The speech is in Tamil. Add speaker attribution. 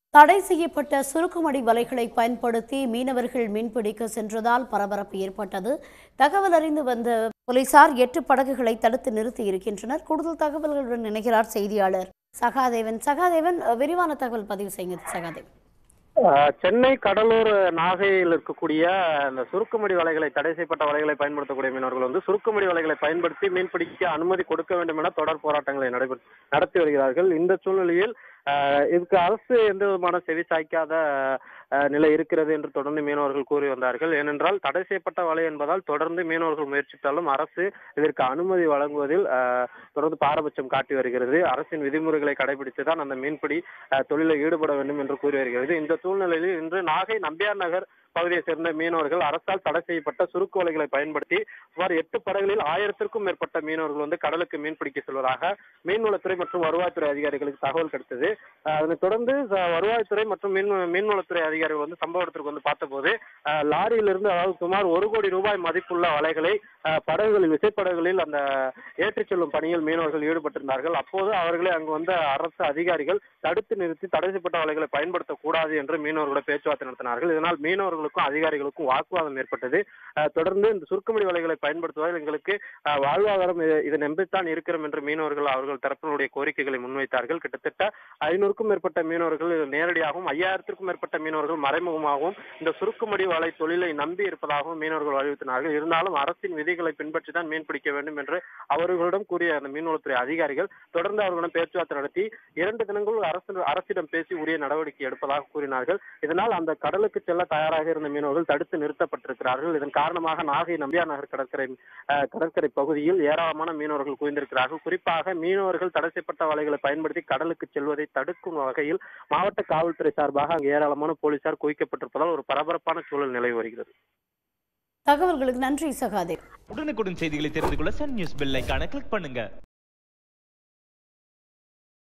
Speaker 1: தடை செய்யப்பட்ட சுருக்குமடி வலைகளை பயன்படுத்தி மீனவர்கள் மீன்பிடிக்க சென்றதால் பரபரப்பு ஏற்பட்டது தகவல் அறிந்து வந்த போலீசார் எட்டு படகுகளை தடுத்து நிறுத்தி இருக்கின்றனர் கூடுதல் தகவல்களுடன் இணைகிறார் செய்தியாளர் சகாதேவன் சகாதேவன் அஹ், விரிவான தகவல் பதிவு செய்யுங்க சகாதேவன்
Speaker 2: ஆஹ் சென்னை கடலூர் நாகையில் இருக்கக்கூடிய அந்த சுருக்குமடி வலைகளை தடை செய்யப்பட்ட வலைகளை பயன்படுத்தக்கூடிய மீனவர்கள் வந்து சுருக்குமடி வலைகளை பயன்படுத்தி மீன்பிடிக்க அனுமதி கொடுக்க வேண்டும் என தொடர் போராட்டங்களை நடைபெற்று நடத்தி வருகிறார்கள் இந்த சூழ்நிலையில் ஆஹ் இதுக்கு அரசு எந்த விதமான செவி சாய்க்காத ஆஹ் நிலை இருக்கிறது என்று தொடர்ந்து மீனவர்கள் கூறி வந்தார்கள் ஏனென்றால் தடை செய்யப்பட்ட வலை என்பதால் தொடர்ந்து மீனவர்கள் முயற்சித்தாலும் அரசு இதற்கு அனுமதி வழங்குவதில் ஆஹ் தொடர்ந்து பாரபட்சம் காட்டி வருகிறது அரசின் விதிமுறைகளை கடைபிடித்து தான் அந்த மீன்பிடி ஆஹ் தொழிலில் ஈடுபட வேண்டும் என்று கூறி வருகிறது இந்த சூழ்நிலையில் இன்று நாகை நம்பியார் நகர் பகுதியை சேர்ந்த மீனவர்கள் அரசால் தடை செய்யப்பட்ட சுருக்கு வலைகளை பயன்படுத்தி சுமார் எட்டு படகுகளில் ஆயிரத்திற்கும் மேற்பட்ட மீனவர்கள் வந்து கடலுக்கு மீன்பிடிக்க செல்வதாக மீன்வளத்துறை மற்றும் வருவாய்த்துறை அதிகாரிகளுக்கு தகவல் கிடைத்தது ஆஹ் அதனைத் தொடர்ந்து ச- வருவாய்த்துறை மற்றும் மீன் மீன்வளத்துறை அதிகாரிகள் வந்து சம்பவ இடத்திற்கு வந்து பார்த்தபோது ஆஹ் லாரியிலிருந்து அதாவது சுமார் ஒரு கோடி ரூபாய் மதிப்புள்ள வலைகளை ஆஹ் படகுகளில் விசைப்படகுகளில் அந்த ஏற்றிச் செல்லும் பணியில் மீனவர்கள் ஈடுபட்டிருந்தார்கள் அப்போது அவர்களை அங்கு வந்த அரசு அதிகாரிகள் தடுத்து நிறுத்தி தடை செய்யப்பட்ட வலைகளை பயன்படுத்தக்கூடாது என்று மீனவர்களோட பேச்சுவார்த்தை நடத்தினார்கள் இதனால் மீனவர்களுக்கும் அதிகாரிகளுக்கும் வாக்குவாதம் ஏற்பட்டது ஆஹ் தொடர்ந்து இந்த சுருக்குமடி வலைகளை பயன்படுத்துவதில் எங்களுக்கு ஆஹ் வாழ்வாதாரம் இதை- இதை நம்பித்தான் இருக்கிறோம் என்று மீனவர்கள் அவர்கள் தரப்பினுடைய கோரிக்கைகளை முன்வைத்தார்கள் கிட்டத்தட்ட ஐநூறுக்கும் மேற்பட்ட மீனவர்கள் இதில் நேரடியாகவும் ஐயாயிரத்திற்கும் மேற்பட்ட மீனவர்கள் மறைமுகமாகவும் இந்த சுருக்குமடி வலை தொழிலை நம்பி இருப்பதாகவும் மீனவர்கள் வலியுறுத்தினார்கள் இருந்தாலும் அரசின் விதிகளை பின்பற்றி தான் மீன் பிடிக்க வேண்டும் என்று அவர்களிடம் கூறிய அந்த மீன்வளத்துறை அதிகாரிகள் தொடர்ந்து அவர்களிடம் பேச்சுவார்த்தை நடத்தி இரண்டு தினங்கள் அரசு அரசிடம் பேசி உரிய நடவடிக்கை எடுப்பதாக கூறினார்கள் இதனால் அந்த கடலுக்கு செல்ல தயாராக இருந்த மீனவர்கள் தடுத்து நிறுத்தப்பட்டிருக்கிறார்கள் இதன் காரணமாக நாகை நம்பியார் நகர் கடற்கரை அஹ், கடற்கரை பகுதியில் ஏராளமான மீனவர்கள் குவிந்திருக்கிறார்கள் குறிப்பாக மீனவர்கள் தடை செய்யப்பட்ட வலைகளை பயன்படுத்தி கடலுக்கு செல்வதை தடுக்கும் வகையில் மாவட்ட காவல்துறை சார்பாக அங்கு ஏராளமான போலீசார் குவிக்கப்பட்டிருப்பதால் ஒரு பரபரப்பான சூழல் நிலவி வருகிறது
Speaker 1: தகவல்களுக்கு நன்றி சகாதேவன்
Speaker 3: உடனுக்குடன் செய்திகளை தெரிந்து கொள்ள சன் நியூஸ் பெல் ஐகானை கிளிக் பண்ணுங்க